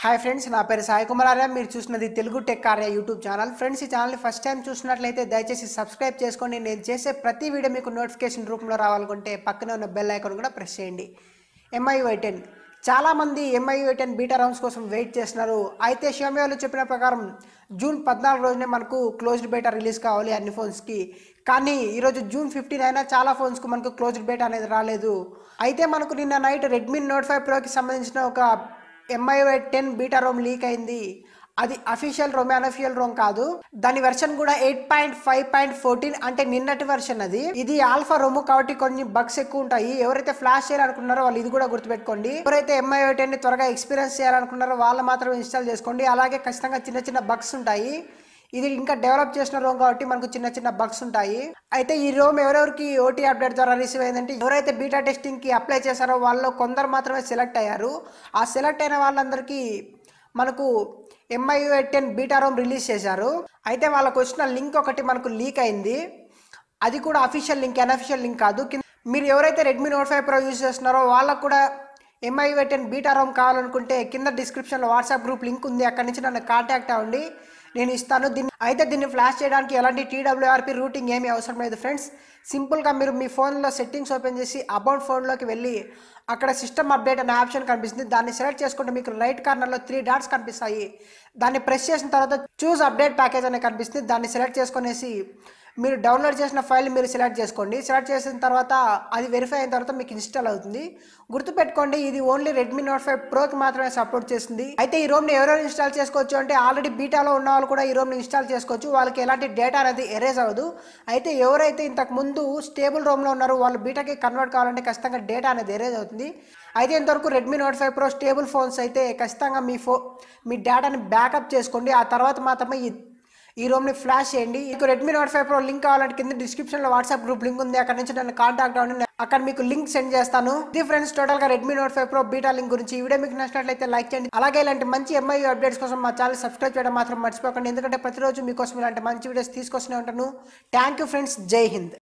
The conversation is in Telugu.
హాయ్ ఫ్రెండ్స్ నా పేరు సాయి కుమార్ ఆర్య మీరు చూసినది Telugu tech Arya YouTube channel friends ఈ ఛానల్ని ఫస్ట్ టైం చూసినట్లయితే దయచేసి సబ్స్క్రైబ్ చేసుకోండి నేను చేసే ప్రతి వీడియో మీకు నోటిఫికేషన్ రూపంలో రావాలనుకుంటే పక్కనే ఉన్న బెల్ ఐకాన్ కూడా ప్రెస్ చేయండి ఎంఐ వై టెన్ చాలామంది MI Y ten beta rounds కోసం వెయిట్ చేస్తున్నారు అయితే షియోమి వాళ్ళు చెప్పిన ప్రకారం జూన్ పద్నాలుగు రోజునే మనకు క్లోజ్డ్ బేటా రిలీజ్ కావాలి అన్ని ఫోన్స్కి కానీ ఈరోజు జూన్ ఫిఫ్టీన్ అయినా చాలా ఫోన్స్కి మనకు క్లోజ్డ్ బేటా అనేది రాలేదు అయితే మనకు నిన్న నైట్ రెడ్మీ నోట్ ఫైవ్ ప్రోకి సంబంధించిన ఒక MI ten beta ROM leak అయింది అది అఫీషియల్ రోమ్ అనఫిషియల్ రోమ్ కాదు దాని వెర్షన్ కూడా eight point five point fourteen అంటే నిన్నటి వెర్షన్ అది ఇది ఆల్ఫా రోమ్ కాబట్టి కొన్ని బగ్స్ ఎక్కువ ఉంటాయి ఎవరైతే ఫ్లాష్ చేయాలనుకున్నారో వాళ్ళు ఇది కూడా గుర్తుపెట్టుకోండి ఎవరైతే ఎంఐ టెన్ ని త్వరగా ఎక్స్పీరియన్స్ చేయాలనుకున్నారో వాళ్ళు మాత్రం ఇన్స్టాల్ చేసుకోండి అలాగే ఖచ్చితంగా చిన్న చిన్న బగ్స్ ఉంటాయి ఇది ఇంకా డెవలప్ చేసిన రోమ్ కాబట్టి మనకు చిన్న చిన్న బగ్స్ ఉంటాయి అయితే ఈ రోమ్ ఎవరెవరికి ఓటీ అప్డేట్ ద్వారా రిసీవ్ అయిందంటే ఎవరైతే బీటా టెస్టింగ్ కి అప్లై చేశారో వాళ్ళు కొందరు మాత్రమే సెలెక్ట్ అయ్యారు ఆ సెలెక్ట్ అయిన వాళ్ళందరికీ మనకు MI ten beta ROM release చేశారు అయితే వాళ్ళకు వచ్చిన లింక్ ఒకటి మనకు లీక్ అయింది అది కూడా అఫీషియల్ లింక్ అన్అఫీషియల్ లింక్ కాదు కింద- మీరు ఎవరైతే Redmi Note five Pro use చేస్తున్నారో వాళ్ళకు కూడా ఎంఐ టెన్ బీటా రోమ్ కావాలనుకుంటే కింద డిస్క్రిప్షన్లో వాట్సాప్ గ్రూప్ లింక్ ఉంది అక్కడి నుంచి నన్ను కాంటాక్ట్ అవ్వండి నేను ఇస్తాను దీన్ని అయితే దీన్ని ఫ్లాష్ చేయడానికి ఎలాంటి టీడబ్ల్యూఆర్పి రూటింగ్ ఏమీ అవసరం లేదు ఫ్రెండ్స్ సింపుల్గా మీరు మీ ఫోన్లో సెట్టింగ్స్ ఓపెన్ చేసి అబౌట్ ఫోన్లోకి వెళ్ళి అక్కడ సిస్టమ్ అప్డేట్ అనే ఆప్షన్ కనిపిస్తుంది దాన్ని సెలెక్ట్ చేసుకుంటే మీకు రైట్ కార్నర్లో త్రీ డాట్స్ కనిపిస్తాయి దాన్ని ప్రెస్ చేసిన తర్వాత చూస్ అప్డేట్ ప్యాకేజ్ అనే కనిపిస్తుంది దాన్ని సెలెక్ట్ చేసుకునేసి మీరు డౌన్లోడ్ చేసిన ఫైల్ మీరు సెలెక్ట్ చేసుకోండి సెలెక్ట్ చేసిన తర్వాత అది వెరిఫై అయిన తర్వాత మీకు ఇన్స్టాల్ అవుతుంది గుర్తుపెట్టుకోండి ఇది ఓన్లీ రెడ్మీ నోట్ ఫైవ్ ప్రోకి మాత్రమే సపోర్ట్ చేస్తుంది అయితే ఈ రోమ్ని ఎవరెవరు ఇన్స్టాల్ చేసుకోవచ్చు అంటే ఆల్రెడీ బీటాలో ఉన్న వాళ్ళు కూడా ఈ రోమ్ని ఇన్స్టాల్ చేసుకోవచ్చు వాళ్ళకి ఎలాంటి డేటా అనేది ఎరేజ్ అవ్వదు అయితే ఎవరైతే ఇంతకు ముందు స్టేబుల్ రోమ్లో ఉన్నారో వాళ్ళు బీటాకి కన్వర్ట్ కావాలంటే ఖచ్చితంగా డేటా అనేది ఎరేజ్ అవుతుంది అయితే ఇంతవరకు Redmi Note five Pro stable phones అయితే ఖచ్చితంగా మీ ఫో మీ డేటాని బ్యాకప్ చేసుకోండి ఆ తర్వాత మాత్రమే ఈ ఈ రోమ్ని ఫ్లాష్ చేయండి మీకు Redmi Note five Pro link కావాలంటే కింద డిస్క్రిప్షన్లో వాట్సాప్ గ్రూప్ లింక్ ఉంది అక్కడ నుంచి నన్ను కాంటాక్ట్ అవ్వండి అక్కడ మీకు లింక్ సెండ్ చేస్తాను ఇది ఫ్రెండ్స్ టోటల్గా Redmi Note five Pro beta link గురించి ఈ వీడియో మీకు నచ్చినట్లయితే లైక్ చేయండి అలాగే ఇలాంటి మంచి ఎంఐ అప్డేట్స్ కోసం మా ఛానల్ సబ్స్క్రైబ్ చేయడం మాత్రం మర్చిపోకండి ఎందుకంటే ప్రతిరోజు మీకోసం ఇలాంటి మంచి వీడియోస్ తీసుకొస్తూనే ఉంటాను థ్యాంక్ యూ ఫ్రెండ్స్ జై హింద్